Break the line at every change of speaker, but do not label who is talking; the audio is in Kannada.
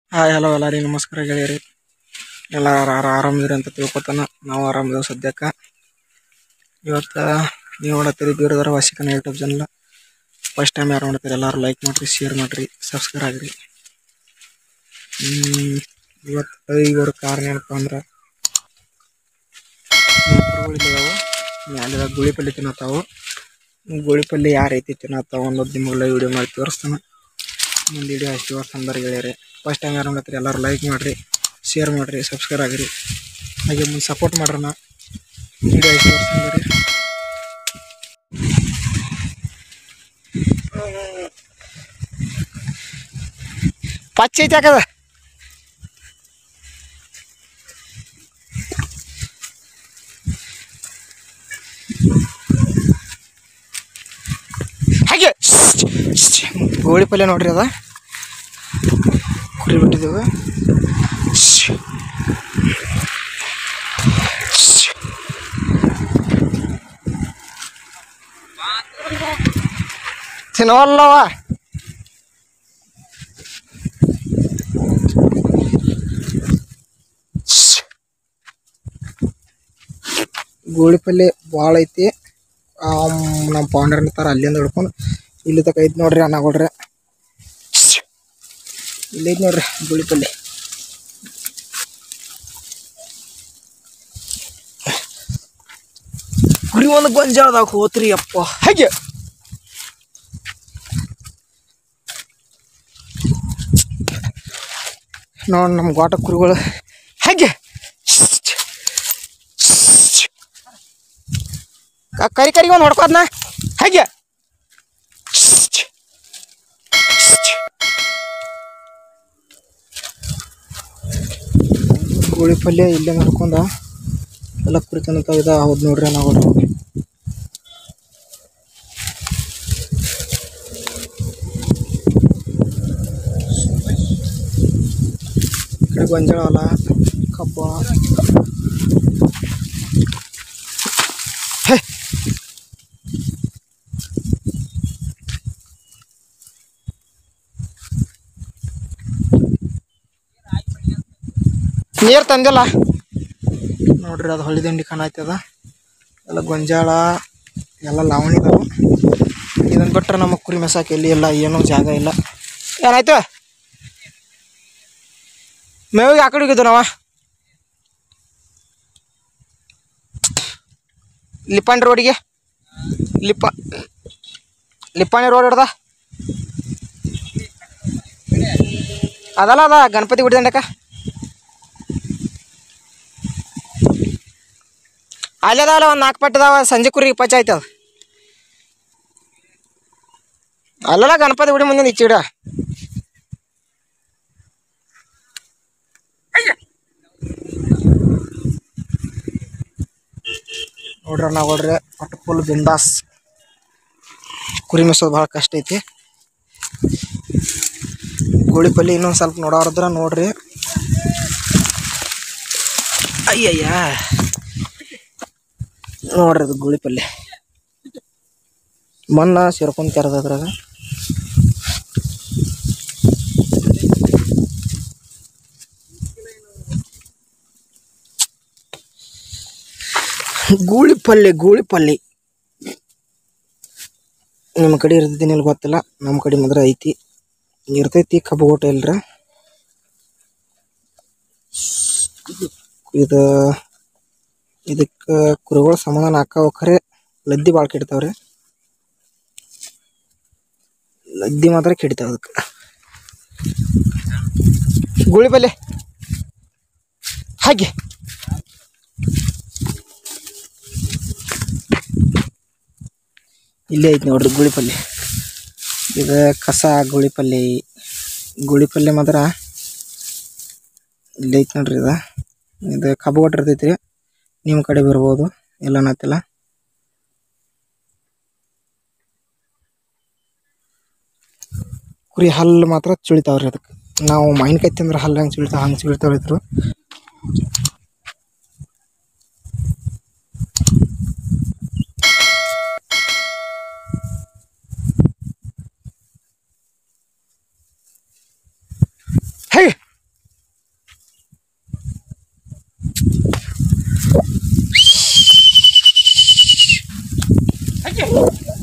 ಹಾಯ್ ಹಲೋ ಎಲ್ಲರಿಗೆ ನಮಸ್ಕಾರ ಗೆಳೆಯರಿ ಎಲ್ಲ ಆರಾಮಿದ್ರಿ ಅಂತ ತಿಳ್ಕೊತಾನ ನಾವು ಆರಾಮಿದ್ದೇವೆ ಸದ್ಯಕ್ಕೆ ಇವತ್ತು ನೀವು ನೋಡತ್ತೀರಿ ಬೀರದರ ವಾಸಿಕನ ಯೂಟ್ಯೂಬ್ ಚಾನಲ್ ಫಸ್ಟ್ ಟೈಮ್ ಯಾರು ನೋಡ್ತೀರಿ ಎಲ್ಲರೂ ಲೈಕ್ ಮಾಡಿರಿ ಶೇರ್ ಮಾಡಿರಿ ಸಬ್ಸ್ಕ್ರೈಬ್ ಆಗಿರಿ ಹ್ಮ್, ಇವತ್ತು ಇವ್ರ ಕಾರಣ ಏನಪ್ಪ ಅಂದ್ರೆ ಕುರುಗಳಿದ್ದಾವೆ ಮ್ಯಾಲಿದ ಗುಳಿ ಪಲ್ಲೆ ತಿನ್ನತ್ತಾವು ಗುಳಿ ಪಲ್ಲೆ ಯಾವ ರೀತಿ ತಿನ್ನತ್ತಾವ ಅನ್ನೋದು ನಿಮಗೆಲ್ಲ ವಿಡಿಯೋ ಮಾಡಿ ತೋರಿಸ್ತಾನೆ ಮುಂದೆ ವಿಡಿಯೋ ಅಷ್ಟು ವರ್ಷ ಅಂದರ್ ಗೆಳೆಯರೆ ಫಸ್ಟ್ ಟೈಮ್ ಯಾರು ನೋಡ್ತೀರಿ ಎಲ್ಲರೂ ಲೈಕ್ ಮಾಡಿರಿ ಶೇರ್ ಮಾಡಿರಿ ಸಬ್ಸ್ಕ್ರೈಬ್ ಆಗಿರಿ ಹಾಗೆ ಮುಂದೆ ಸಪೋರ್ಟ್ ಮಾಡ್ರಣ ವಿಡಿಯೋ ಎಷ್ಟು ವರ್ಷ ಅಂದರಿ ಪಚ್ಚ ಐತೆ ಯಾಕದ ಹಾಗೆ ಗೋಳಿ ಪಲ್ಯ ನೋಡ್ರಿ ಅದ ಕುರಿ ಬಿಟ್ಟಿದ್ದೇವೆ ತಿನ್ನವಲ್ಲವ ಗೋಳಿ ಪಲ್ಯ ಭಾಳ ಐತಿ ನಮ್ಮ ಪೌಂಡರ್ ಇರ್ತಾರ ಅಲ್ಲಿಂದ ಹಿಡ್ಕೊಂಡು ಇಲ್ಲಿ ತಕ ಐತಿ ನೋಡ್ರಿ ಅನ್ನ ಕೊಡ್ರಿ ಇಲ್ಲಿ ಐತಿ ನೋಡ್ರಿ ಗೋಳಿ ಪಲ್ಯ ಕುರಿ ಒಂದು ಗೊಂಜಾಳದಾಗ ಹೋತ್ರಿ ಅಪ್ಪ ಹಾಗೆ ನೋಡಿ ನಮ್ಮ ಗೋಟ ಕುರಿಗಳು ಹಾಗೆ ಕ- ಕರಿ ಕರಿ ಒಂದು ಹೊಡ್ಕೋದ್ನ ಹಾಗೆ ಗೋಳಿ ಪಲ್ಯ ಇಲ್ಲೇ ನೋಡ್ಕೊಂಡ ಎಲ್ಲ ಕುರಿ ತನಕ ಇದ ಹೌದು ನೋಡ್ರಿ ನಾವು ಈ ಕಡೆ ಗೊಂಜಾಳ ಹೊಲ ಕಬ್ಬ ಹೇ ನೀರು ತಂದಿಲ್ಲ ನೋಡ್ರಿ ಅದು ಹೊಳಿ ದಂಡಿ ಕಾಣಾಯ್ತದ ಎಲ್ಲ ಗೊಂಜಾಳ ಎಲ್ಲ ಲಾವಣಿ ಇದಾವು ಇದನ್ನ ಬಿಟ್ರೆ ನಮ್ಮ ಕುರಿ ಮೆಸಾಕ ಎಲ್ಲಿ ಇಲ್ಲ ಏನೂ ಜಾಗ ಇಲ್ಲ ಏನಾಯ್ತು ಮೇವಿಗೆ ಆ ಕಡೆ ಹೋಗಿದ್ದು ನಾವ ಲಿಪ್ಪಣಿ ರೋಡಿಗೆ ಲಿಪ್ಪ ಲಿಪ್ಪಾಣಿ ರೋಡ್ ಹಿಡ್ದ ಅದಲ್ಲ ಅದ ಗಣಪತಿ ಗುಡಿ ದಂಡಕ ಅಲ್ಲೇ ಅದಾವಲ್ಲ ಒಂದು ನಾಲ್ಕು ಪಟ್ಟದಾವ ಸಂಜೆ ಕುರಿ ಇಪ್ಪತ್ತು ಆಯ್ತದ ಅಲ್ಲಲ್ಲ ಗಣಪತಿ ಗುಡಿ ಮುಂದೆ ಇಚ್ಚಿಡ ನೋಡ್ರಿ ಅಣ್ಣ ನೋಡ್ರಿ ಒಟ್ಟು ಫುಲ್ ಬಿಂದಾಸ್ ಕುರಿ ಮೆಸೋದು ಭಾಳ ಕಷ್ಟ ಐತಿ ಗೋಳಿ ಪಲ್ಯ ಇನ್ನೊಂದು ಸ್ವಲ್ಪ ನೋಡೋರದ್ರ ನೋಡ್ರಿ ಅಯ್ಯಯ್ಯ ನೋಡ್ರಿ ಅದು ಗೋಳಿ ಪಲ್ಯ ಮಣ್ಣ ಸೇರ್ಕೊಂಡ್ ಕೆರದ ಅದ್ರಾಗ ಗೂಳಿ ಪಲ್ಯ ಗೂಳಿ ಪಲ್ಯ ನಿಮ್ಮ ಕಡೆ ಇರ್ತೈತಿ ಇಲ್ಲ ಗೊತ್ತಿಲ್ಲ ನಮ್ಮ ಕಡೆ ಮಾತ್ರ ಐತಿ ಇರ್ತೈತಿ ಕಬ್ಬು ಗೋಟ ಇಲ್ರ ಇದು ಇದಕ್ಕೆ ಕುರಿಗಳು ಸಮಾಧಾನ ಹಾಕಾವ ಖರೆ ಲದ್ದಿ ಭಾಳ ಕೆಡ್ತಾವ್ರಿ ಲದ್ದಿ ಮಾತ್ರ ಕೆಡಿತಾವ ಅದಕ್ಕೆ ಗೂಳಿ ಪಲ್ಯ ಹಾಗೆ ಇಲ್ಲೇ ಐತಿ ನೋಡ್ರಿ ಗುಳಿ ಪಲ್ಯ ಇದು ಕಸ ಗುಳಿ ಪಲ್ಯ ಗುಳಿ ಪಲ್ಯ ಮಾತ್ರ ಇಲ್ಲೇ ಐತಿ ನೋಡ್ರಿ ಇದು ಇದು ಕಬ್ಬು ಒಟ್ಟು ಇರ್ತೈತಿ ನಿಮ್ಮ ಕಡೆ ಬರ್ಬೋದು ಇಲ್ಲ ಅನ್ನತ್ತಿಲ್ಲ ಕುರಿ ಹಲ್ಲು ಮಾತ್ರ ಚುಳಿತಾವ್ರಿ ಅದಕ್ಕೆ ನಾವು ಮಾವಿನಕಾಯಿ ತಿಂದ್ರೆ ಹಲ್ಲು ಹೆಂಗೆ ಚುಳಿತಾವ ಹಂಗೆ ಚುಳಿತಾವ್ರಿ ಇದ್ರು ಹೇ ಐತಿ